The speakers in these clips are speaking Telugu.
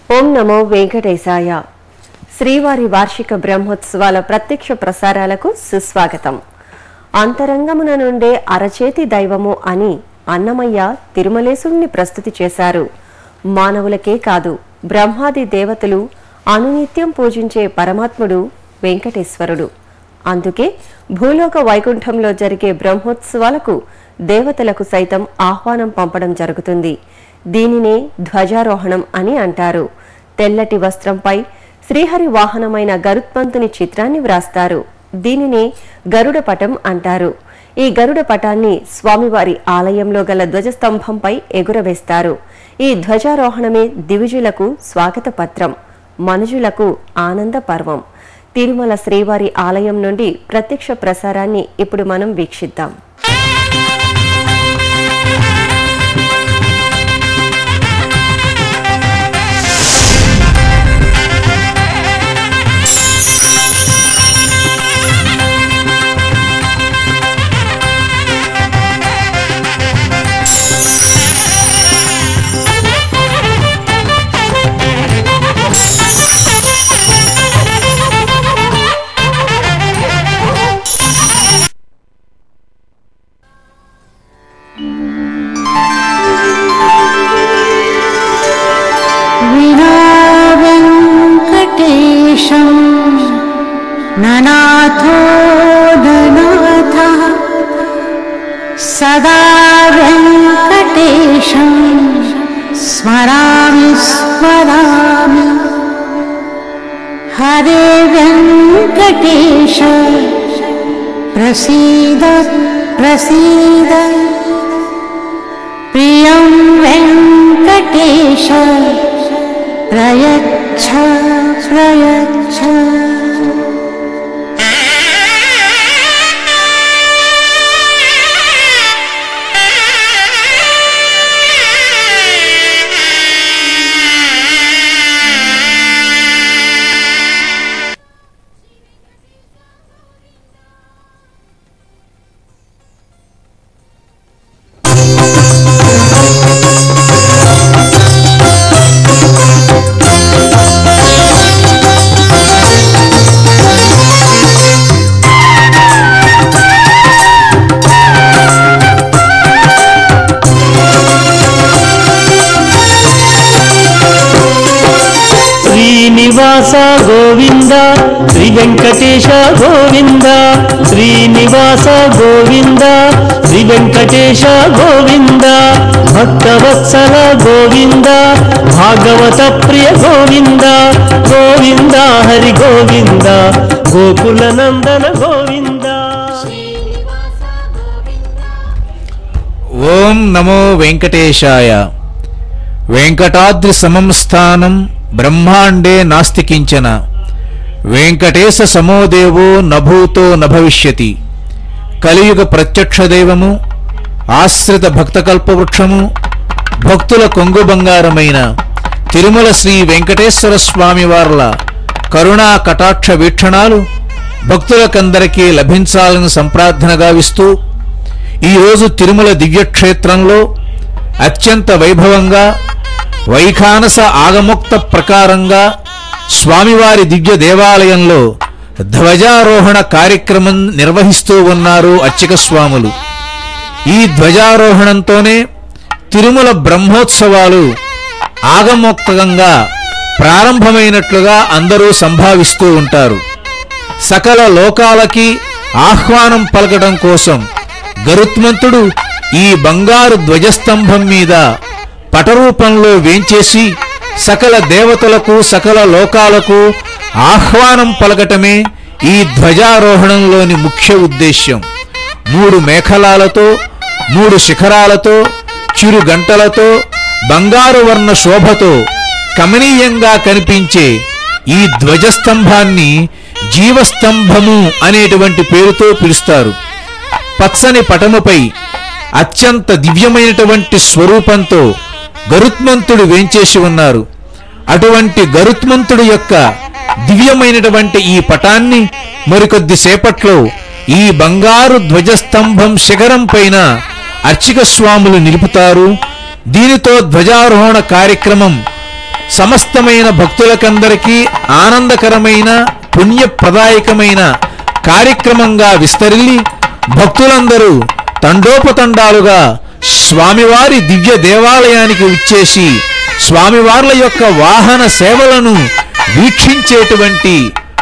ఓం నమో వెంకటేశాయ శ్రీవారి వార్షిక బ్రహ్మోత్సవాల ప్రత్యక్ష ప్రసారాలకు సుస్వాగతం అంతరంగమున నుండే అరచేతి దైవము అని అన్నమయ్య తిరుమలేశుణ్ణి ప్రస్తుతి చేశారు మానవులకే కాదు బ్రహ్మాది దేవతలు అనునిత్యం పూజించే పరమాత్ముడు వెంకటేశ్వరుడు అందుకే భూలోక వైకుంఠంలో జరిగే బ్రహ్మోత్సవాలకు దేవతలకు సైతం ఆహ్వానం పంపడం జరుగుతుంది దీనినే ధ్వజారోహణం అని అంటారు తెల్లటి వస్త్రంపై శ్రీహరి వాహనమైన గరుత్మంతుని చిత్రాన్ని వ్రాస్తారు దీనినే గరుడ పటం అంటారు ఈ గరుడ పటాన్ని స్వామివారి ఆలయంలో గల ధ్వజస్తంభంపై ఎగురవేస్తారు ఈ ధ్వజారోహణమే దివిజులకు స్వాగత పత్రం మనుజులకు ఆనంద పర్వం తిరుమల శ్రీవారి ఆలయం నుండి ప్రత్యక్ష ప్రసారాన్ని ఇప్పుడు మనం వీక్షిద్దాం विना वेङ्कटेशं ननाथो ननाथः सदा वेङ्कटेशं स्मरामि स्मरामि हरे वेङ्कटेश प्रसीद प्रसीद प्रियं वेङ्कटेश प्रयच्छ प्रयच्छ శ్రీనివాస గోవింద శ్రీ వెంకటేశ గోవింద శ్రీనివాస గోవింద శ్రీ వెంకటేశ గోవింద భక్తవత్సల గోవింద భాగవత ప్రియ గోవింద గోవింద హరి గోవింద గోకుల నందన గోవింద ఓం నమో వెంకటేశాయ వెంకటాద్రి సమం స్థానం బ్రహ్మాండే నాస్తికించన వెంకటేశ సమోదేవో నభూతో నభవిష్యతి కలియుగ ప్రత్యక్ష దైవము ఆశ్రిత భక్తకల్పవృక్షము భక్తుల కొంగు బంగారమైన తిరుమల శ్రీ వెంకటేశ్వర స్వామి వార్ల కరుణా కటాక్ష వీక్షణాలు భక్తులకందరికీ లభించాలని సంప్రార్థన గావిస్తూ ఈరోజు తిరుమల దివ్యక్షేత్రంలో అత్యంత వైభవంగా వైఖానస ఆగమోక్త ప్రకారంగా స్వామివారి దివ్య దేవాలయంలో ధ్వజారోహణ కార్యక్రమం నిర్వహిస్తూ ఉన్నారు అర్చక స్వాములు ఈ ధ్వజారోహణంతోనే తిరుమల బ్రహ్మోత్సవాలు ఆగమోక్తంగా ప్రారంభమైనట్లుగా అందరూ సంభావిస్తూ ఉంటారు సకల లోకాలకి ఆహ్వానం పలకడం కోసం గరుత్మంతుడు ఈ బంగారు ధ్వజస్తంభం మీద పటరూపంలో వేంచేసి సకల దేవతలకు సకల లోకాలకు ఆహ్వానం పలకటమే ఈ ధ్వజారోహణంలోని ముఖ్య ఉద్దేశ్యం మూడు మేఖలాలతో మూడు శిఖరాలతో చిరు గంటలతో బంగారు వర్ణ శోభతో కమనీయంగా కనిపించే ఈ ధ్వజస్తంభాన్ని జీవస్తంభము అనేటువంటి పేరుతో పిలుస్తారు పచ్చని పటముపై అత్యంత దివ్యమైనటువంటి స్వరూపంతో గరుత్మంతుడు వేంచేసి ఉన్నారు అటువంటి గరుత్మంతుడు యొక్క దివ్యమైనటువంటి ఈ పటాన్ని మరికొద్ది సేపట్లో ఈ బంగారు ధ్వజస్తంభం శిఖరం పైన అర్చక స్వాములు నిలుపుతారు దీనితో ధ్వజారోహణ కార్యక్రమం సమస్తమైన భక్తులకందరికీ ఆనందకరమైన పుణ్యప్రదాయకమైన కార్యక్రమంగా విస్తరిల్లి భక్తులందరూ తండోపతండాలుగా స్వామివారి దివ్య దేవాలయానికి విచ్చేసి స్వామివార్ల యొక్క వాహన సేవలను వీక్షించేటువంటి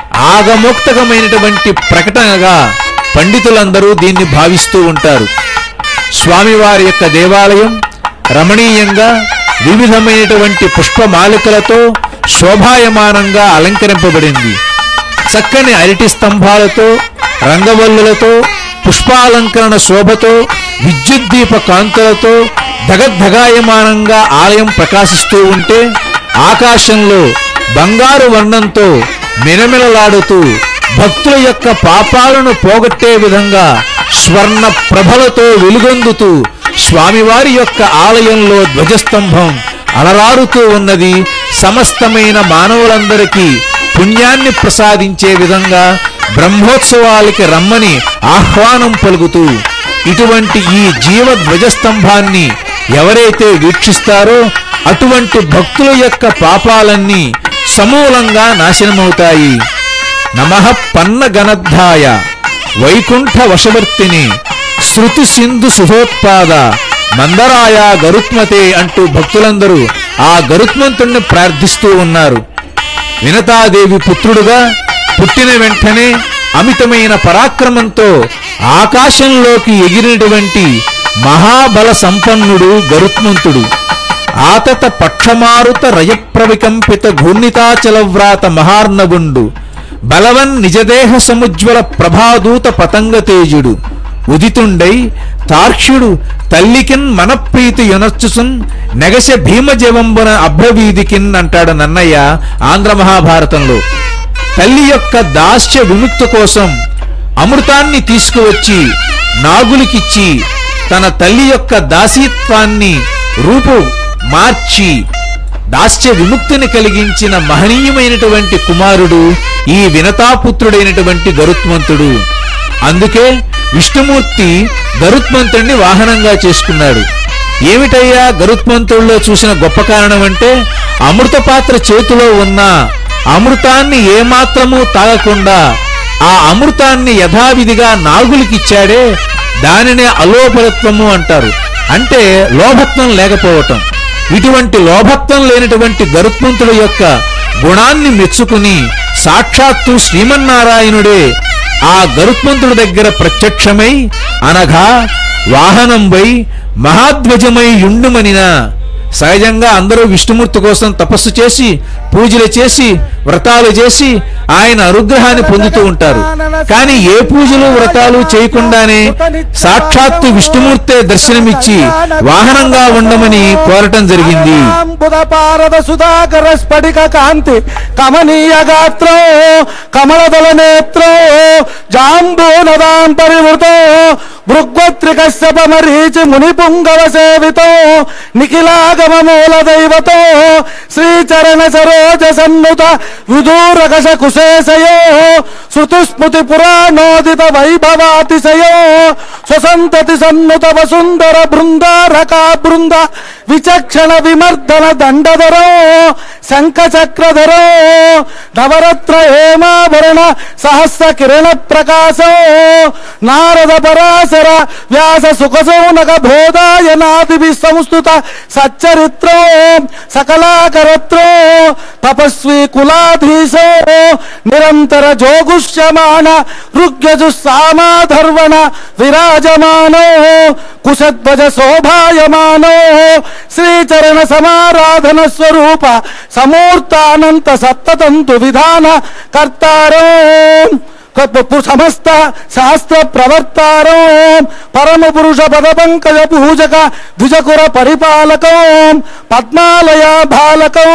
ఆగమోక్తకమైనటువంటి ప్రకటనగా పండితులందరూ దీన్ని భావిస్తూ ఉంటారు స్వామివారి యొక్క దేవాలయం రమణీయంగా వివిధమైనటువంటి పుష్పమాలికలతో శోభాయమానంగా అలంకరింపబడింది చక్కని అరటి స్తంభాలతో రంగవల్లులతో పుష్పాలంకరణ శోభతో విద్యుద్దీప కాంతులతో ధగద్ధగాయమానంగా ఆలయం ప్రకాశిస్తూ ఉంటే ఆకాశంలో బంగారు వర్ణంతో మిలమిలలాడుతూ భక్తుల యొక్క పాపాలను పోగొట్టే విధంగా స్వర్ణ ప్రభలతో వెలుగొందుతూ స్వామివారి యొక్క ఆలయంలో ధ్వజస్తంభం అలరారుతూ ఉన్నది సమస్తమైన మానవులందరికీ పుణ్యాన్ని ప్రసాదించే విధంగా బ్రహ్మోత్సవాలకి రమ్మని ఆహ్వానం పలుకుతూ ఇటువంటి ఈ జీవ ధ్వజస్తంభాన్ని ఎవరైతే వీక్షిస్తారో అటువంటి భక్తుల యొక్క పాపాలన్నీ సమూలంగా నాశనమవుతాయి నమః పన్నగణద్ధాయ వైకుంఠ వశవర్తిని శృతి సింధు సుధోత్పాద మందరాయ గరుత్మతే అంటూ భక్తులందరూ ఆ గరుత్మంతుణ్ణి ప్రార్థిస్తూ ఉన్నారు వినతాదేవి పుత్రుడుగా పుట్టిన వెంటనే అమితమైన పరాక్రమంతో ఆకాశంలోకి ఎగిరినటువంటి మహాబల సంపన్నుడు గరుత్మంతుడు ఆతత పక్షమారుత రయప్రవికంపిత ఘూర్ణితాచలవ్రాత మహార్ణవుండు బలవన్ నిజదేహ సముజ్వల ప్రభాదూత పతంగ తేజుడు ఉదితుండై తార్క్ష్యుడు తల్లికిన్ మనప్రీతి యొనర్చుసున్ నెగశ భీమజవంబున అభ్రవీధికిన్ అంటాడు నన్నయ్య ఆంధ్ర మహాభారతంలో తల్లి యొక్క దాస్య విముక్తి కోసం అమృతాన్ని తీసుకువచ్చి నాగులికిచ్చి తన తల్లి యొక్క దాసీత్వాన్ని రూపు మార్చి దాస్య విముక్తిని కలిగించిన మహనీయమైనటువంటి కుమారుడు ఈ వినతాపుత్రుడైనటువంటి గరుత్మంతుడు అందుకే విష్ణుమూర్తి గరుత్మంతుడిని వాహనంగా చేసుకున్నాడు ఏమిటయ్యా గరుత్మంతుడిలో చూసిన గొప్ప కారణం అంటే అమృత పాత్ర చేతిలో ఉన్న అమృతాన్ని ఏమాత్రమూ తాగకుండా ఆ అమృతాన్ని యథావిధిగా నాగులకిచ్చాడే దానినే అలోపరత్వము అంటారు అంటే లోభత్వం లేకపోవటం ఇటువంటి లోభత్వం లేనటువంటి గరుత్మంతుడు యొక్క గుణాన్ని మెచ్చుకుని సాక్షాత్తు శ్రీమన్నారాయణుడే ఆ గరుత్మంతుడి దగ్గర ప్రత్యక్షమై అనగా వాహనంపై మహాధ్వజమై యుండుమనిన సహజంగా అందరూ విష్ణుమూర్తి కోసం తపస్సు చేసి పూజలు చేసి వ్రతాలు చేసి ఆయన అనుగ్రహాన్ని పొందుతూ ఉంటారు కానీ ఏ పూజలు వ్రతాలు చేయకుండానే సాక్షాత్తు విష్ణుమూర్తే దర్శనమిచ్చి వాహనంగా ఉండమని కోరటం జరిగింది పారద సుధాకర స్ఫటిక కాంతి కమనీయ గాత్రో కమలదల నేత్రో జాంబూ నదాం పరివృతో భృగ్వత్రికశ్యపమరీచి ముని పుంగవ సేవితో నిఖిలాగమ మూల దైవతో శ్రీచరణ సరోజ సన్నుత విదూరకశ కుశేశయో శృతుస్మృతి పురాణోదిత వైభవాతిశయో స్వసంతతి సన్నుత వసుందర బృందారకా బృంద విచక్షణ విమర్దన దండధరో శంఖ చక్రధరో నవరత్న హేమాభరణ సహస్ర కిరణ ప్రకాశో నారద పరాశర వ్యాస సుఖసౌనక బోధాయనాది సంస్థుత సచ్చరిత్రో సకలాకరత్రో తపస్వి కులాధీశో నిరంతర జోగుష్యమాన ఋగ్యజు సామాధర్వణ విరాజమానో కుశధ్వజ శోభాయమానో శ్రీచరణ సమారాధన స్వరూప సమూర్తానంత సప్తతంతు విధాన కర్తారో సమస్త శాస్త్ర ప్రవర్తారో పరమ పురుష పద పంకజ పూజక ద్విజకుర పరిపాలకో పద్మాలయ బాలకో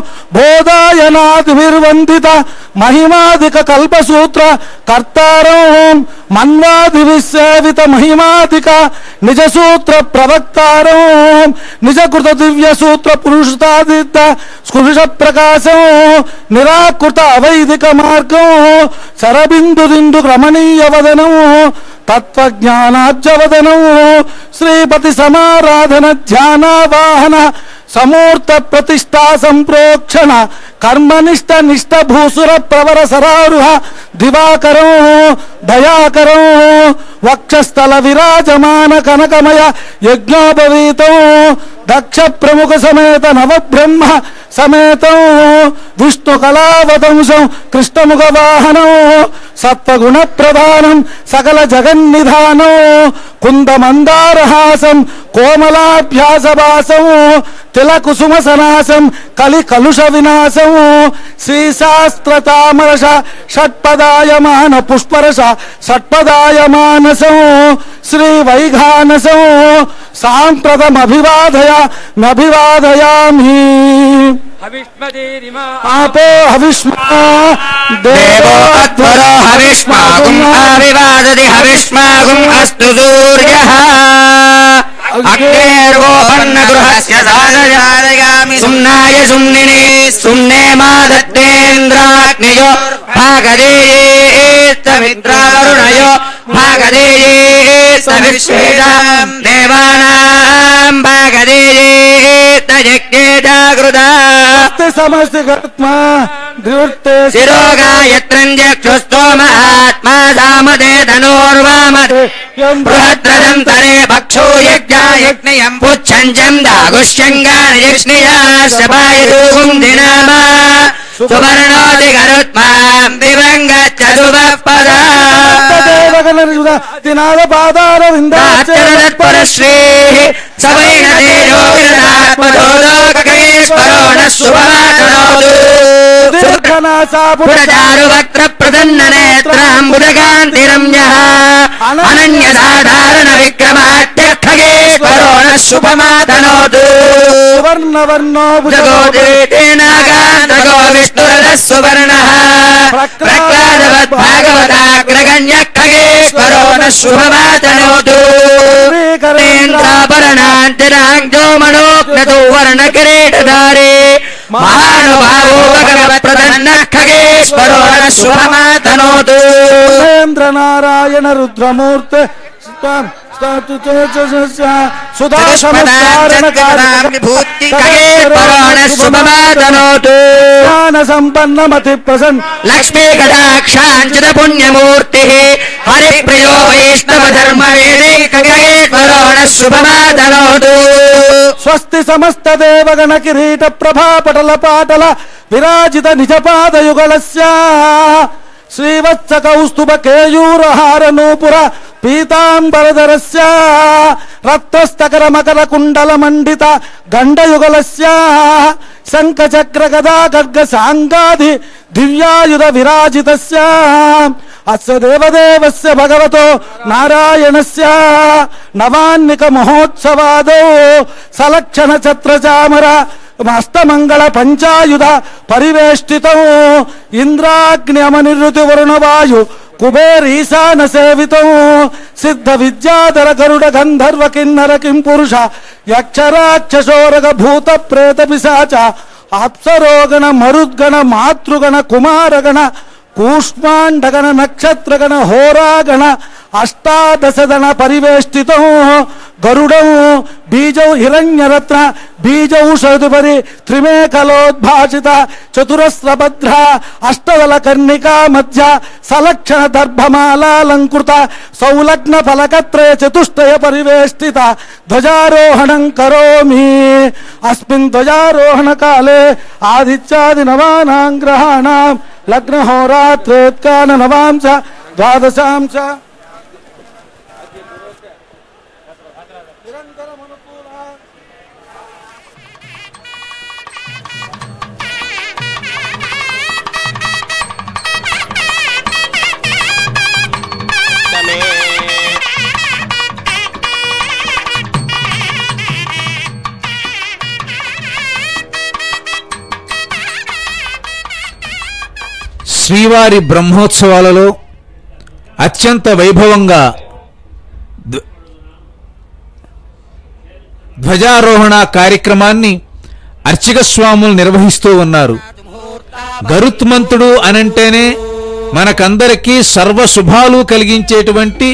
బోధాయనాదిర్వందిత మహిమాదిక కల్పసూత్ర కర్తారో మన్వాది విసేవిత మహిమాదిక నిజ సూత్ర ప్రవక్తారో నిజకృత దివ్య సూత్ర పురుషాదిత స్కృష ప్రకాశం నిరాకృత అవైదిక మార్గం శరబిందు దిందు రమణీయ వదనం తత్వజ్ఞానాబ్జవదనం శ్రీపతి సమారాధన ధ్యాన వాహన సమూర్త ప్రతిష్టా సంప్రోక్షణ కర్మనిష్ట నిష్ట భూసుర ప్రవర సరారుహ దివాకరం దయాకరం వక్షస్థల విరాజమాన కనకమయ యజ్ఞోపవీతం దక్ష ప్రముఖ సమేత నవబ్రహ్మ సమేతం విష్ణు కళావతంసం కృష్ణముఖ వాహనం సత్వగుణ ప్రధానం సకల జగన్నిధానం కుందమందారహాసం కోమలాభ్యాసవాసం తిలకుసుమ సనాసం కలి కలుష వినాశం శ్రీశాస్త్రతామరస షట్పదాయమాన పుష్పరస షట్పదాయమానసం శ్రీ వైఘానసం సాంప్రదమభివాదయ నభివాదయామి ఆపో హవిష్మా దేవో అధ్వరో హవిష్మాగుం ఆవివాదది హవిష్మాగుం అస్తు సూర్యః అగ్నేర్వోపన్న గృహస్య సాధయామి సుమ్నాయ సుమ్నిని సుమ్నే మాదత్తేంద్రాగ్నియో భాగదేయే సమిత్రావరుణయో భాగదేయే సవిశ్వేదాం దేవానాం భాగదేయే తయజ్ఞే జాగృతా సమస్తి గత్మా దివృత్తే శిరోగాయత్రంజక్షుస్తోమహాత్మా సామదే ధనోర్వామదే బృహద్రదంతరే భక్షో యజ్ఞాయజ్ఞయం పుచ్చంజం దాగుష్యంగానయక్ష్ణియాశపాయదూగుం దినామా సువర్ణోది గరుత్మాం దివంగచ్చదువపదా దినాద పాదార శ్రీ సవైన తేజో విరదాత్మజోదోకేశ్వరో న శుభమాతనోదు పురచారు వక్ర ప్రసన్న నేత్రాంబుజకాంతిరమ్య అనన్య సాధారణ విక్రమాట్యఖగేశ్వరో న శుభమాతనోదు వర్ణ వర్ణో జగోదేనాగాంతగో విష్ణురథ సువర్ణ ప్రహ్లాదవద్భాగవతాగ్రగణ్య ఖగేశ్వరో న శుభమాతనోదు నేంద్రాభరణాంతరాంజో మనోజ్ఞతో వర్ణకిరీటధారే మహానుభావో భగవత్ ప్రసన్న ఖగేశ్వరో న శుభమాతనోదు సురేంద్ర నారాయణ రుద్రమూర్తి విభూతి ఖగేశ్వరో న శుభమాతనోదు జ్ఞాన సంపన్నమతి ప్రసన్న లక్ష్మీ కటాక్షాంచిత పుణ్యమూర్తి హరిప్రియో వైష్ణవ ధర్మ వేదైకగేశ్వరోణ శుభమాతనోదు స్వస్తి సమస్త దేవగణ కిరీట ప్రభా పటల పాటల విరాజిత నిజపాద యుగళస్య శ్రీవత్స కౌస్తుభ కేయూరహార నూపుర పీతాంబరధరస్య రక్తస్తకర మకర కుండల మండిత గండయుగలస్య శంఖ చక్ర గదా గర్గ సాంగాది దివ్యాయుధ విరాజితస్య అస్య దేవదేవస్య భగవతో నారాయణస్య నవాన్నిక మహోత్సవాదో సలక్షణ ఛత్రచామర మస్తమంగళ పంచాయుధ పరివేష్టితం ఇంద్రాగ్ని అమనిరుతి వరుణవాయు కుబేర్ ఈశాన సేవితం సిద్ధ విద్యాధర గరుడ గంధర్వ కిన్నర కిం పురుష యక్షరాక్షసోరగ భూత ప్రేత పిశాచ అప్సరోగణ మరుద్గణ మాతృగణ కుమారగణ కూష్మాండగణ నక్షత్రగణ హోరాగణ అష్టాదశదన పరివేష్టితం గరుడం బీజౌ హిరణ్యరత్న బీజౌషధుపరి త్రిమేకలోద్భాషిత చతురస్రభద్ర అష్టదల కర్ణికా మధ్య సలక్షణ దర్భమాలాలంకృత సౌలగ్న ఫలకత్రయ చతుష్టయ పరివేష్టిత ధ్వజారోహణం కరోమి అస్మిన్ ధ్వజారోహణ కాలే ఆదిత్యాది నవానాం గ్రహాణం లగ్నహోరాత్రేత్కాన నవాంశ ద్వాదశాంశ శ్రీవారి బ్రహ్మోత్సవాలలో అత్యంత వైభవంగా ధ్వ- ధ్వజారోహణ కార్యక్రమాన్ని అర్చక స్వాములు నిర్వహిస్తూ ఉన్నారు గరుత్మంతుడు అనంటేనే మనకందరికీ సర్వ శుభాలు కలిగించేటువంటి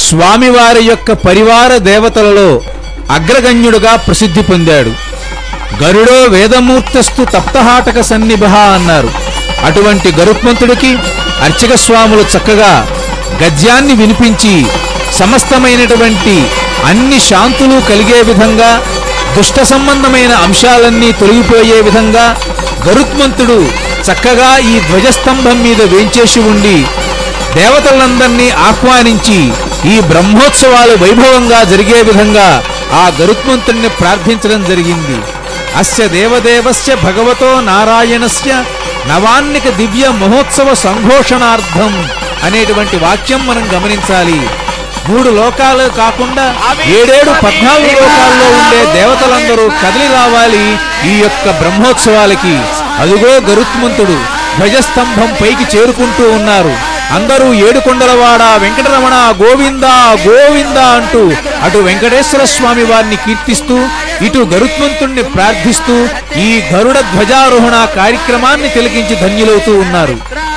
స్వామివారి యొక్క పరివార దేవతలలో అగ్రగణ్యుడుగా ప్రసిద్ధి పొందాడు గరుడో వేదమూర్తస్తు తప్తహాటక సన్నిభ అన్నారు అటువంటి గరుత్మంతుడికి అర్చక స్వాములు చక్కగా గద్యాన్ని వినిపించి సమస్తమైనటువంటి అన్ని శాంతులు కలిగే విధంగా దుష్ట సంబంధమైన అంశాలన్నీ తొలగిపోయే విధంగా గరుత్మంతుడు చక్కగా ఈ ధ్వజస్తంభం మీద వేంచేసి ఉండి దేవతలందరినీ ఆహ్వానించి ఈ బ్రహ్మోత్సవాలు వైభవంగా జరిగే విధంగా ఆ గరుత్మంతుణ్ణి ప్రార్థించడం జరిగింది అస్య దేవదేవస్య భగవతో నారాయణస్య నవాన్నిక దివ్య మహోత్సవ సంఘోషణార్థం అనేటువంటి వాక్యం మనం గమనించాలి మూడు లోకాలు కాకుండా ఏడేడు పద్నాలుగు లోకాల్లో ఉండే దేవతలందరూ కదిలి రావాలి ఈ యొక్క బ్రహ్మోత్సవాలకి అదుగో గరుత్మంతుడు ధ్వజస్తంభం పైకి చేరుకుంటూ ఉన్నారు అందరూ ఏడుకొండలవాడ వెంకటరమణ గోవింద గోవింద అంటూ అటు వెంకటేశ్వర స్వామి వారిని కీర్తిస్తూ ఇటు గరుత్మంతుణ్ణి ప్రార్థిస్తూ ఈ గరుడ ధ్వజారోహణ కార్యక్రమాన్ని తిలకించి ధన్యులవుతూ ఉన్నారు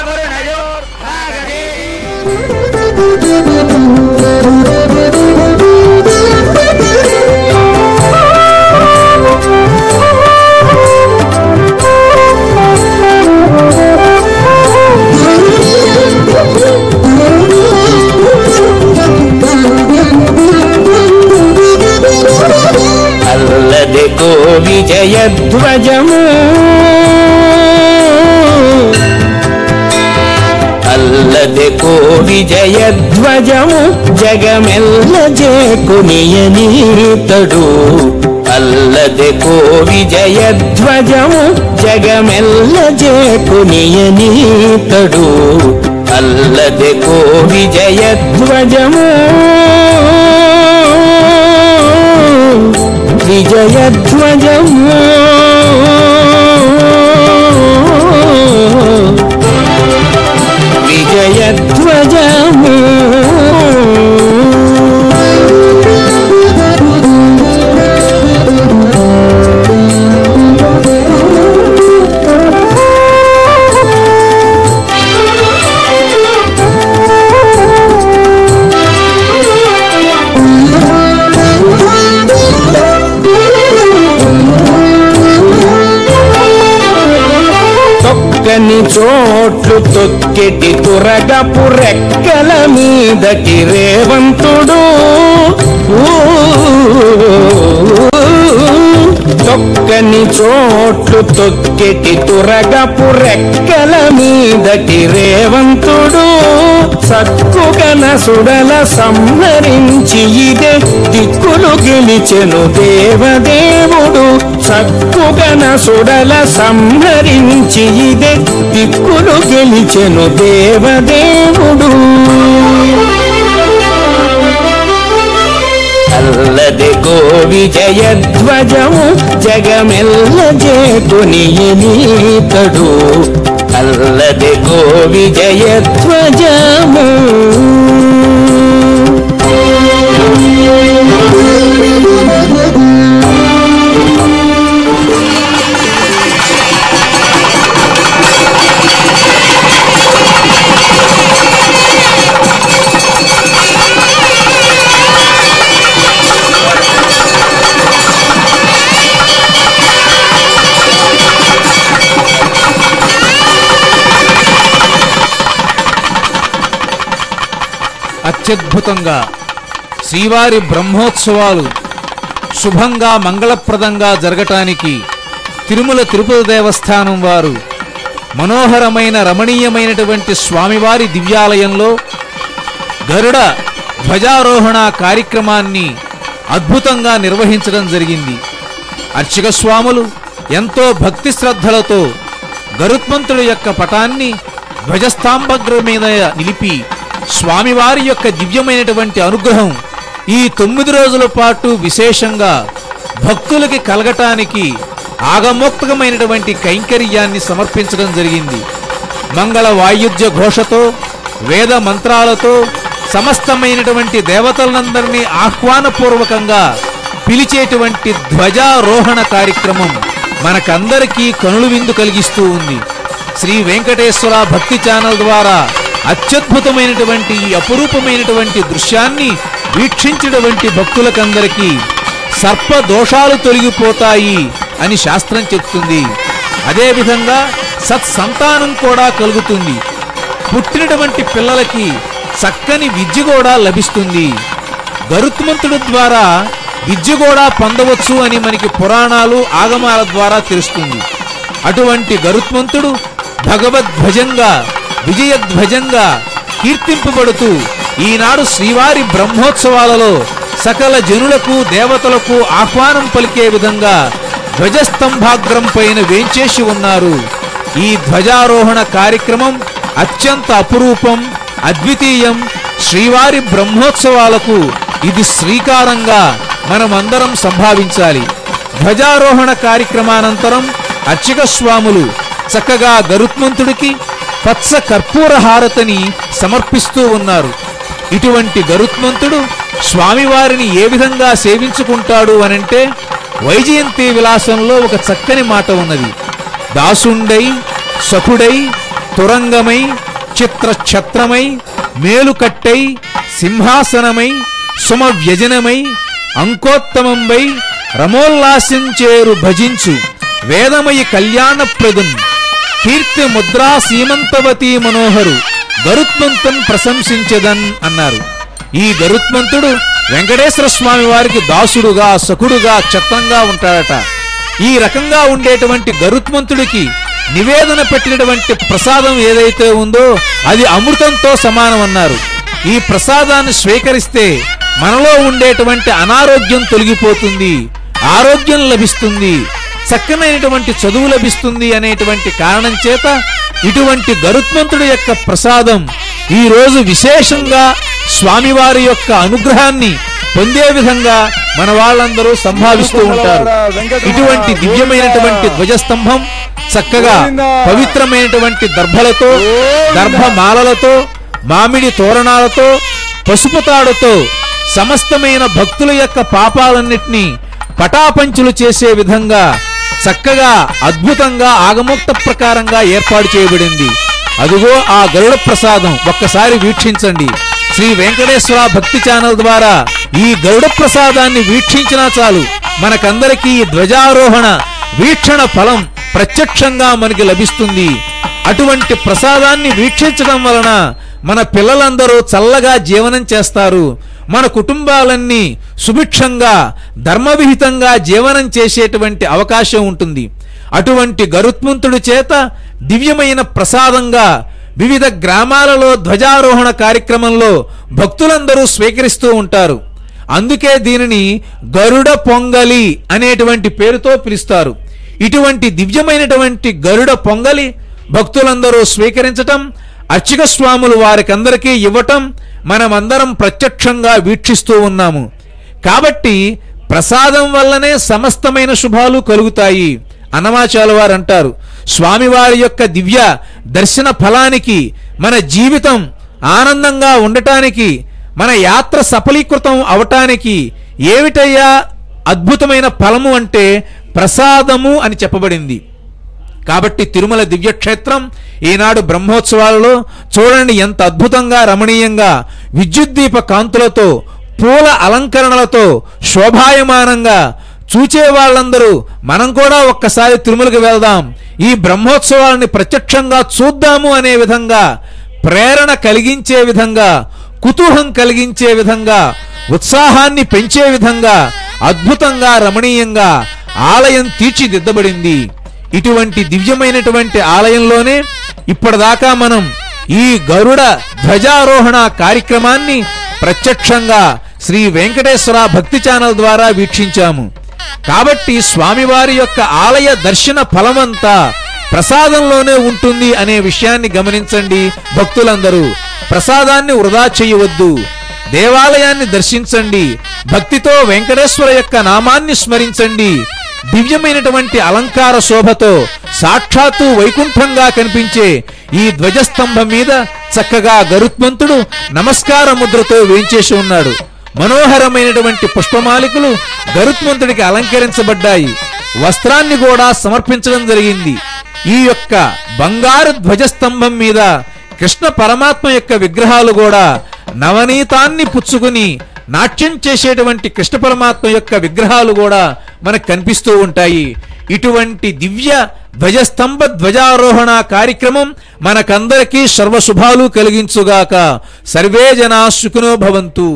అల్లది కో విజయధ్వజము అల్లది కో విజయధ్వజము జగమెల్ల జేకునియనీతడు అల్లది కో విజయధ్వజము జగమెల్ల జేకునియనీతడు అల్లది కో విజయధ్వజము విజయధ్వజము విజయధ్వజము తొక్కని చోట్లు తొక్కెటి తురగపు రెక్కల మీదకి రేవంతుడు ఊ, తొక్కని చోట్లు తొక్కెటి తురగపు రెక్కల మీదకి రేవంతుడు సక్కుగన సుడల సంహరించి ఇదే దిక్కులు గెలిచెను దేవదేవుడు సక్కుగన సుడల సంహరించి ఇదే దిక్కులు గెలిచెను దేవదేవుడు అల్లది గో విజయధ్వజము జగమెల్ల జేకునియనీతడు అల్లది గో విజయధ్వజము అత్యద్భుతంగా శ్రీవారి బ్రహ్మోత్సవాలు శుభంగా మంగళప్రదంగా జరగటానికి తిరుమల తిరుపతి దేవస్థానం వారు మనోహరమైన రమణీయమైనటువంటి స్వామివారి దివ్యాలయంలో గరుడ ధ్వజారోహణ కార్యక్రమాన్ని అద్భుతంగా నిర్వహించడం జరిగింది అర్చక స్వాములు ఎంతో భక్తి శ్రద్ధలతో గరుత్మంతుడి యొక్క పటాన్ని ధ్వజస్తంభగ్ర మీద నిలిపి స్వామివారి యొక్క దివ్యమైనటువంటి అనుగ్రహం ఈ తొమ్మిది రోజుల పాటు విశేషంగా భక్తులకి కలగటానికి ఆగమోక్తమైనటువంటి కైంకర్యాన్ని సమర్పించడం జరిగింది మంగళ వాయుద్య ఘోషతో వేద మంత్రాలతో సమస్తమైనటువంటి దేవతలందరినీ ఆహ్వానపూర్వకంగా పిలిచేటువంటి ధ్వజారోహణ కార్యక్రమం మనకందరికీ కనులు విందు కలిగిస్తూ ఉంది శ్రీ వెంకటేశ్వర భక్తి ఛానల్ ద్వారా అత్యద్భుతమైనటువంటి ఈ అపురూపమైనటువంటి దృశ్యాన్ని వీక్షించినటువంటి భక్తులకందరికీ సర్ప దోషాలు తొలగిపోతాయి అని శాస్త్రం చెప్తుంది అదేవిధంగా సత్సంతానం కూడా కలుగుతుంది పుట్టినటువంటి పిల్లలకి చక్కని విద్య కూడా లభిస్తుంది గరుత్మంతుడి ద్వారా విద్య కూడా పొందవచ్చు అని మనకి పురాణాలు ఆగమాల ద్వారా తెలుస్తుంది అటువంటి గరుత్మంతుడు భగవద్ధ్వజంగా విజయధ్వజంగా కీర్తింపబడుతూ ఈనాడు శ్రీవారి బ్రహ్మోత్సవాలలో సకల జనులకు దేవతలకు ఆహ్వానం పలికే విధంగా ధ్వజస్తంభాగ్రం పైన వేంచేసి ఉన్నారు ఈ ధ్వజారోహణ కార్యక్రమం అత్యంత అపురూపం అద్వితీయం శ్రీవారి బ్రహ్మోత్సవాలకు ఇది శ్రీకారంగా మనమందరం సంభావించాలి ధ్వజారోహణ కార్యక్రమానంతరం అర్చక స్వాములు చక్కగా గరుత్మంతుడికి పచ్చ కర్పూర హారతిని సమర్పిస్తూ ఉన్నారు ఇటువంటి గరుత్మంతుడు స్వామివారిని ఏ విధంగా సేవించుకుంటాడు అనంటే వైజయంతి విలాసంలో ఒక చక్కని మాట ఉన్నది దాసుండై సఖుడై తురంగమై చిత్రఛత్రమై మేలుకట్టై సింహాసనమై సుమవ్యజనమై అంకోత్తమంబై రమోల్లాసించేరు భజించు వేదమయి కళ్యాణప్రదున్ కీర్తి ముద్రా సీమంతవతి మనోహరు గరుత్మంతున్ ప్రశంసించదన్ అన్నారు ఈ గరుత్మంతుడు వెంకటేశ్వర స్వామి వారికి దాసుడుగా సఖుడుగా ఛత్రంగా ఉంటాడట ఈ రకంగా ఉండేటువంటి గరుత్మంతుడికి నివేదన పెట్టినటువంటి ప్రసాదం ఏదైతే ఉందో అది అమృతంతో సమానమన్నారు ఈ ప్రసాదాన్ని స్వీకరిస్తే మనలో ఉండేటువంటి అనారోగ్యం తొలగిపోతుంది ఆరోగ్యం లభిస్తుంది చక్కనైనటువంటి చదువు లభిస్తుంది అనేటువంటి కారణం చేత ఇటువంటి గరుత్మంతుడి యొక్క ప్రసాదం ఈ రోజు విశేషంగా స్వామివారి యొక్క అనుగ్రహాన్ని పొందే విధంగా మన వాళ్ళందరూ సంభావిస్తూ ఉంటారు ఇటువంటి దివ్యమైనటువంటి ధ్వజస్తంభం చక్కగా పవిత్రమైనటువంటి దర్భలతో దర్భమాలలతో మామిడి తోరణాలతో పసుపు తాడుతో సమస్తమైన భక్తుల యొక్క పాపాలన్నిటినీ పటాపంచులు చేసే విధంగా చక్కగా అద్భుతంగా ఆగమోక్త ప్రకారంగా ఏర్పాటు చేయబడింది అదిగో ఆ గరుడ ప్రసాదం ఒక్కసారి వీక్షించండి శ్రీ వెంకటేశ్వర భక్తి ఛానల్ ద్వారా ఈ గరుడ ప్రసాదాన్ని వీక్షించినా చాలు మనకందరికీ ఈ ధ్వజారోహణ వీక్షణ ఫలం ప్రత్యక్షంగా మనకి లభిస్తుంది అటువంటి ప్రసాదాన్ని వీక్షించడం వలన మన పిల్లలందరూ చల్లగా జీవనం చేస్తారు మన కుటుంబాలన్నీ సుభిక్షంగా ధర్మవిహితంగా జీవనం చేసేటువంటి అవకాశం ఉంటుంది అటువంటి గరుత్మంతుడి చేత దివ్యమైన ప్రసాదంగా వివిధ గ్రామాలలో ధ్వజారోహణ కార్యక్రమంలో భక్తులందరూ స్వీకరిస్తూ ఉంటారు అందుకే దీనిని గరుడ పొంగలి అనేటువంటి పేరుతో పిలుస్తారు ఇటువంటి దివ్యమైనటువంటి గరుడ పొంగలి భక్తులందరూ స్వీకరించటం అర్చక స్వాములు వారికందరికీ ఇవ్వటం మనమందరం ప్రత్యక్షంగా వీక్షిస్తూ ఉన్నాము కాబట్టి ప్రసాదం వల్లనే సమస్తమైన శుభాలు కలుగుతాయి అన్నమాచాల వారు అంటారు స్వామివారి యొక్క దివ్య దర్శన ఫలానికి మన జీవితం ఆనందంగా ఉండటానికి మన యాత్ర సఫలీకృతం అవటానికి ఏమిటయ్యా అద్భుతమైన ఫలము అంటే ప్రసాదము అని చెప్పబడింది కాబట్టి తిరుమల దివ్యక్షేత్రం ఈనాడు బ్రహ్మోత్సవాలలో చూడండి ఎంత అద్భుతంగా రమణీయంగా విద్యుద్దీప కాంతులతో పూల అలంకరణలతో శోభాయమానంగా చూచే వాళ్ళందరూ మనం కూడా ఒక్కసారి తిరుమలకి వెళ్దాం ఈ బ్రహ్మోత్సవాలని ప్రత్యక్షంగా చూద్దాము అనే విధంగా ప్రేరణ కలిగించే విధంగా కుతూహం కలిగించే విధంగా ఉత్సాహాన్ని పెంచే విధంగా అద్భుతంగా రమణీయంగా ఆలయం తీర్చిదిద్దబడింది ఇటువంటి దివ్యమైనటువంటి ఆలయంలోనే ఇప్పటిదాకా మనం ఈ గరుడ ధ్వజారోహణ కార్యక్రమాన్ని ప్రత్యక్షంగా శ్రీ వెంకటేశ్వర భక్తి ఛానల్ ద్వారా వీక్షించాము కాబట్టి స్వామివారి యొక్క ఆలయ దర్శన ఫలమంతా ప్రసాదంలోనే ఉంటుంది అనే విషయాన్ని గమనించండి భక్తులందరూ ప్రసాదాన్ని వృధా చేయవద్దు దేవాలయాన్ని దర్శించండి భక్తితో వెంకటేశ్వర యొక్క నామాన్ని స్మరించండి దివ్యమైనటువంటి అలంకార శోభతో సాక్షాత్తు వైకుంఠంగా కనిపించే ఈ ధ్వజస్తంభం మీద చక్కగా గరుత్మంతుడు నమస్కార ముద్రతో వేంచేసి ఉన్నాడు మనోహరమైనటువంటి పుష్పమాలికలు గరుత్మంతుడికి అలంకరించబడ్డాయి వస్త్రాన్ని కూడా సమర్పించడం జరిగింది ఈ యొక్క బంగారు ధ్వజస్తంభం మీద కృష్ణ పరమాత్మ యొక్క విగ్రహాలు కూడా నవనీతాన్ని పుచ్చుకుని నాట్యం చేసేటువంటి కృష్ణ పరమాత్మ యొక్క విగ్రహాలు కూడా మనకు కనిపిస్తూ ఉంటాయి ఇటువంటి దివ్య ధ్వజస్తంభ ధ్వజారోహణ కార్యక్రమం మనకందరికీ సర్వశుభాలు కలిగించుగాక సర్వే జనా సుఖినో భవంతు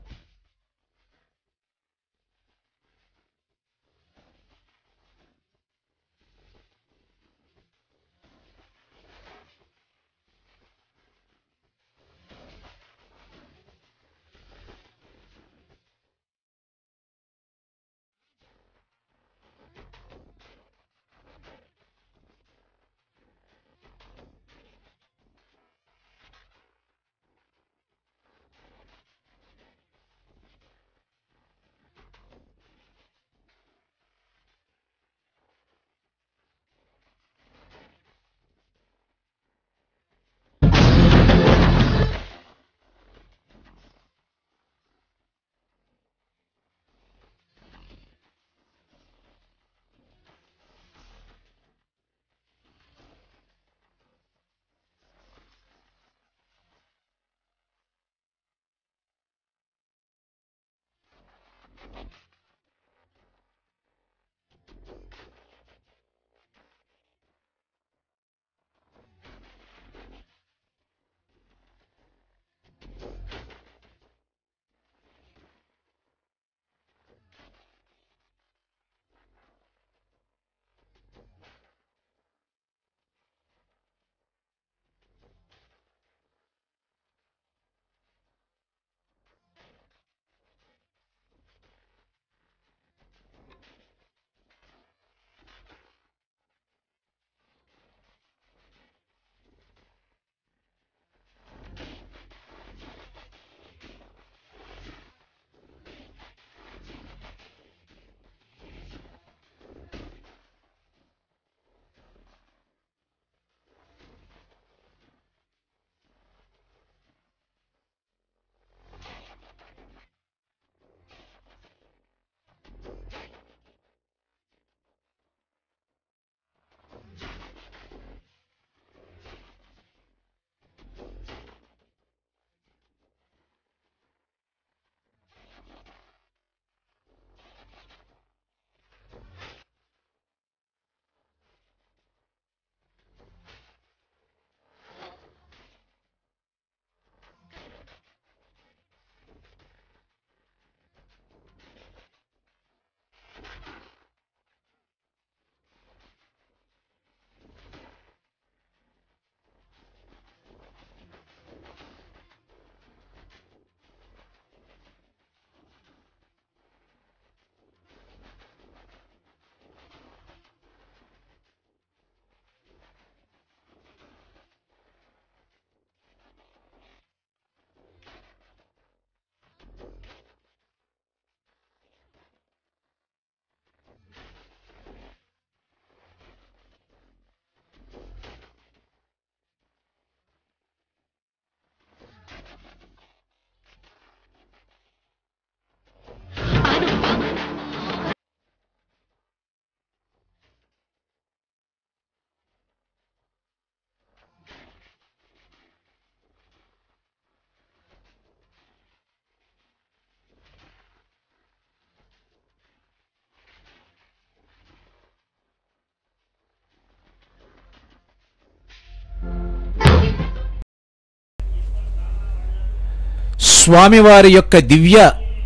స్వామివారి యొక్క దివ్య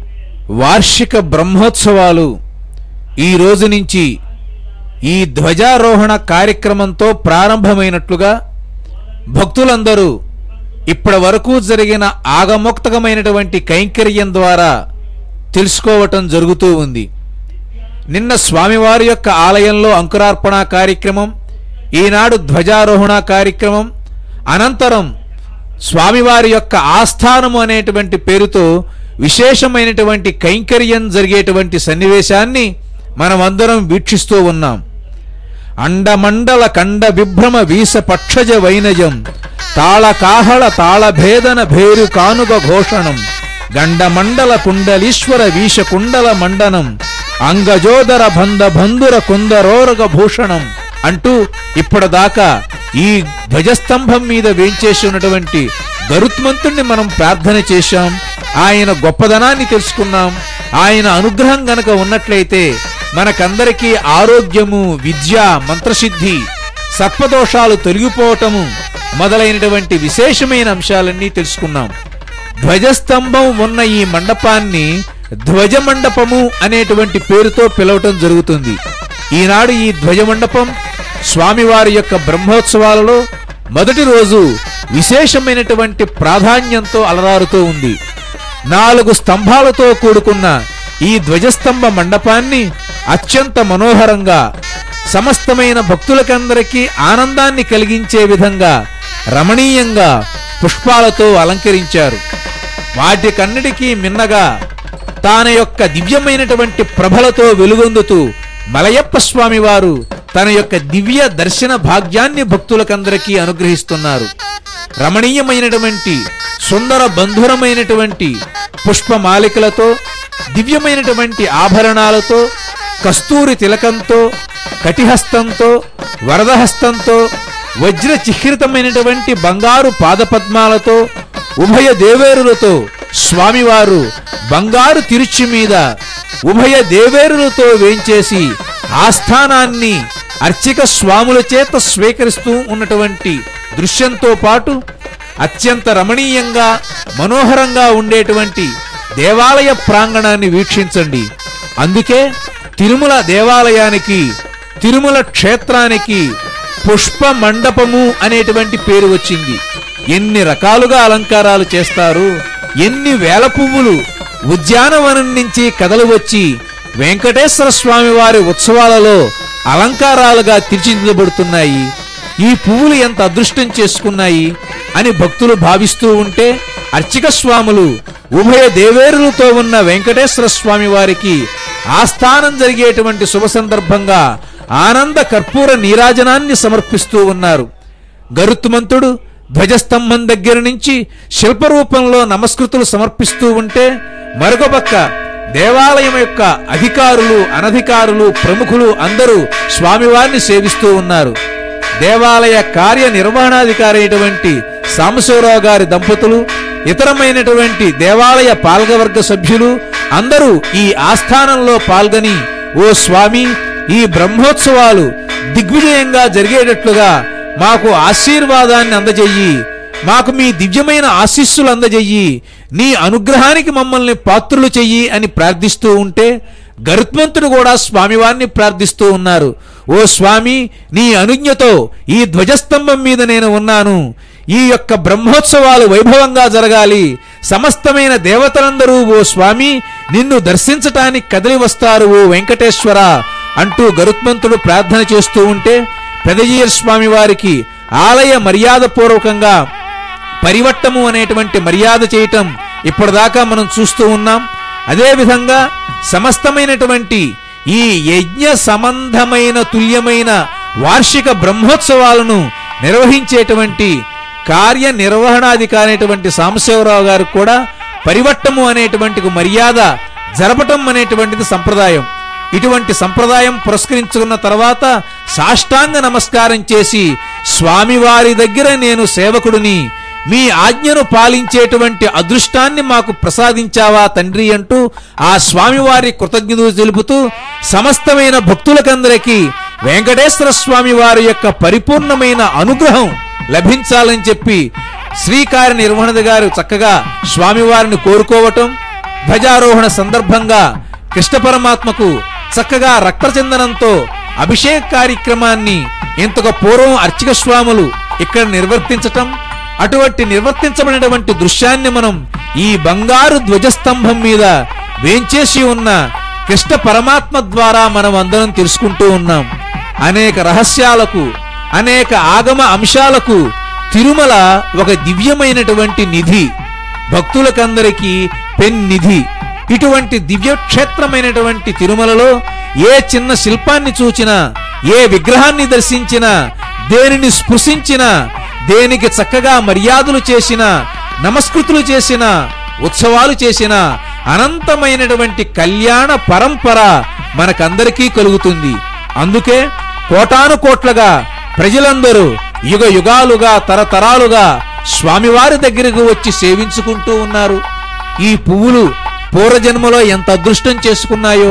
వార్షిక బ్రహ్మోత్సవాలు ఈ రోజు నుంచి ఈ ధ్వజారోహణ కార్యక్రమంతో ప్రారంభమైనట్లుగా భక్తులందరూ ఇప్పటి వరకు జరిగిన ఆగమోక్తకమైనటువంటి కైంకర్యం ద్వారా తెలుసుకోవటం జరుగుతూ ఉంది నిన్న స్వామివారి యొక్క ఆలయంలో అంకురార్పణ కార్యక్రమం ఈనాడు ధ్వజారోహణ కార్యక్రమం అనంతరం స్వామివారి యొక్క ఆస్థానము అనేటువంటి పేరుతో విశేషమైనటువంటి కైంకర్యం జరిగేటువంటి సన్నివేశాన్ని మనమందరం వీక్షిస్తూ ఉన్నాం అండమండల కండ విభ్రమ వీస పక్షజ వైనజం తాళ కాహళ తాళభేదన భేరు కానుగ ఘోషణం గండమండల కుండలీశ్వర వీష కుండల మండనం అంగజోదర బంధ బంధుర కుందరోరగ భూషణం అంటూ ఇప్పటిదాకా ఈ ధ్వజస్తంభం మీద వేంచేసి ఉన్నటువంటి గరుత్మంతుణ్ణి మనం ప్రార్థన చేశాం ఆయన గొప్పదనాన్ని తెలుసుకున్నాం ఆయన అనుగ్రహం గనక ఉన్నట్లయితే మనకందరికీ ఆరోగ్యము విద్య మంత్రసిద్ధి సర్పదోషాలు తొలగిపోవటము మొదలైనటువంటి విశేషమైన అంశాలన్నీ తెలుసుకున్నాం ధ్వజస్తంభం ఉన్న ఈ మండపాన్ని ధ్వజ మండపము అనేటువంటి పేరుతో పిలవటం జరుగుతుంది ఈనాడు ఈ ధ్వజ మండపం స్వామివారి యొక్క బ్రహ్మోత్సవాలలో మొదటి రోజు విశేషమైనటువంటి ప్రాధాన్యంతో అలరారుతూ ఉంది నాలుగు స్తంభాలతో కూడుకున్న ఈ ధ్వజస్తంభ మండపాన్ని అత్యంత మనోహరంగా సమస్తమైన భక్తులకందరికీ ఆనందాన్ని కలిగించే విధంగా రమణీయంగా పుష్పాలతో అలంకరించారు వాటికన్నిటికీ మిన్నగా తాన యొక్క దివ్యమైనటువంటి ప్రభలతో వెలుగొందుతూ మలయప్ప స్వామి వారు తన యొక్క దివ్య దర్శన భాగ్యాన్ని భక్తులకందరికీ అనుగ్రహిస్తున్నారు రమణీయమైనటువంటి సుందర బంధురమైనటువంటి పుష్పమాలికలతో దివ్యమైనటువంటి ఆభరణాలతో కస్తూరి తిలకంతో కటిహస్తంతో వరదహస్తంతో వజ్ర చిహ్రితమైనటువంటి బంగారు పాదపద్మాలతో ఉభయ దేవేరులతో స్వామివారు బంగారు తిరుచి మీద ఉభయ దేవేరులతో వేంచేసి ఆస్థానాన్ని అర్చక స్వాముల చేత స్వీకరిస్తూ ఉన్నటువంటి దృశ్యంతో పాటు అత్యంత రమణీయంగా మనోహరంగా ఉండేటువంటి దేవాలయ ప్రాంగణాన్ని వీక్షించండి అందుకే తిరుమల దేవాలయానికి తిరుమల క్షేత్రానికి పుష్ప మండపము అనేటువంటి పేరు వచ్చింది ఎన్ని రకాలుగా అలంకారాలు చేస్తారు ఎన్ని వేల పువ్వులు ఉద్యానవనం నుంచి కదలు వచ్చి వెంకటేశ్వర స్వామి వారి ఉత్సవాలలో అలంకారాలుగా తీర్చిదిద్దబడుతున్నాయి ఈ పువ్వులు ఎంత అదృష్టం చేసుకున్నాయి అని భక్తులు భావిస్తూ ఉంటే అర్చక స్వాములు ఉభయ దేవేరులతో ఉన్న వెంకటేశ్వర స్వామి వారికి ఆస్థానం జరిగేటువంటి శుభ సందర్భంగా ఆనంద కర్పూర నీరాజనాన్ని సమర్పిస్తూ ఉన్నారు గరుత్మంతుడు ధ్వజస్తంభం దగ్గర నుంచి శిల్పరూపంలో నమస్కృతులు సమర్పిస్తూ ఉంటే మరొక పక్క దేవాలయం యొక్క అధికారులు అనధికారులు ప్రముఖులు అందరూ స్వామివారిని సేవిస్తూ ఉన్నారు దేవాలయ కార్యనిర్వహణాధికారి అయినటువంటి సాంబశివరావు గారి దంపతులు ఇతరమైనటువంటి దేవాలయ పాలకవర్గ సభ్యులు అందరూ ఈ ఆస్థానంలో పాల్గొని ఓ స్వామి ఈ బ్రహ్మోత్సవాలు దిగ్విజయంగా జరిగేటట్లుగా మాకు ఆశీర్వాదాన్ని అందజెయ్యి మాకు మీ దివ్యమైన ఆశీస్సులు అందజెయ్యి నీ అనుగ్రహానికి మమ్మల్ని పాత్రులు చెయ్యి అని ప్రార్థిస్తూ ఉంటే గరుత్మంతుడు కూడా స్వామివారిని ప్రార్థిస్తూ ఉన్నారు ఓ స్వామి నీ అనుజ్ఞతో ఈ ధ్వజస్తంభం మీద నేను ఉన్నాను ఈ యొక్క బ్రహ్మోత్సవాలు వైభవంగా జరగాలి సమస్తమైన దేవతలందరూ ఓ స్వామి నిన్ను దర్శించటానికి కదిలి వస్తారు ఓ వెంకటేశ్వర అంటూ గరుత్మంతుడు ప్రార్థన చేస్తూ ఉంటే పెదజీయర్ స్వామి వారికి ఆలయ మర్యాద పూర్వకంగా పరివట్టము అనేటువంటి మర్యాద చేయటం ఇప్పటిదాకా మనం చూస్తూ ఉన్నాం అదేవిధంగా సమస్తమైనటువంటి ఈ యజ్ఞ సంబంధమైన తుల్యమైన వార్షిక బ్రహ్మోత్సవాలను నిర్వహించేటువంటి కార్యనిర్వహణాధికారి అయినటువంటి సాంబశివరావు గారు కూడా పరివట్టము అనేటువంటి ఒక మర్యాద జరపటం అనేటువంటిది సంప్రదాయం ఇటువంటి సంప్రదాయం పురస్కరించుకున్న తర్వాత సాష్టాంగ నమస్కారం చేసి స్వామివారి దగ్గర నేను సేవకుడిని మీ ఆజ్ఞను పాలించేటువంటి అదృష్టాన్ని మాకు ప్రసాదించావా తండ్రి అంటూ ఆ స్వామివారి కృతజ్ఞతలు తెలుపుతూ సమస్తమైన భక్తులకందరికీ వెంకటేశ్వర స్వామి వారి యొక్క పరిపూర్ణమైన అనుగ్రహం లభించాలని చెప్పి శ్రీకార్య నిర్వహణ గారు చక్కగా స్వామివారిని కోరుకోవటం ధ్వజారోహణ సందర్భంగా కృష్ణ పరమాత్మకు చక్కగా రక్తచందనంతో అభిషేక కార్యక్రమాన్ని ఇంతకు పూర్వం అర్చక స్వాములు ఇక్కడ నిర్వర్తించటం అటువంటి నిర్వర్తించబడినటువంటి దృశ్యాన్ని మనం ఈ బంగారు ధ్వజస్తంభం మీద వేంచేసి ఉన్న కృష్ణ పరమాత్మ ద్వారా మనం అందరం తెలుసుకుంటూ ఉన్నాం అనేక రహస్యాలకు అనేక ఆగమ అంశాలకు తిరుమల ఒక దివ్యమైనటువంటి నిధి భక్తులకందరికీ పెన్నిధి ఇటువంటి దివ్యక్షేత్రమైనటువంటి తిరుమలలో ఏ చిన్న శిల్పాన్ని చూచినా ఏ విగ్రహాన్ని దర్శించినా దేనిని స్పృశించినా దేనికి చక్కగా మర్యాదలు చేసిన నమస్కృతులు చేసిన ఉత్సవాలు చేసిన అనంతమైనటువంటి కళ్యాణ పరంపర మనకందరికీ కలుగుతుంది అందుకే కోటాను కోట్లగా ప్రజలందరూ యుగ యుగాలుగా తరతరాలుగా స్వామివారి దగ్గరకు వచ్చి సేవించుకుంటూ ఉన్నారు ఈ పువ్వులు పూర్వజన్మలో ఎంత అదృష్టం చేసుకున్నాయో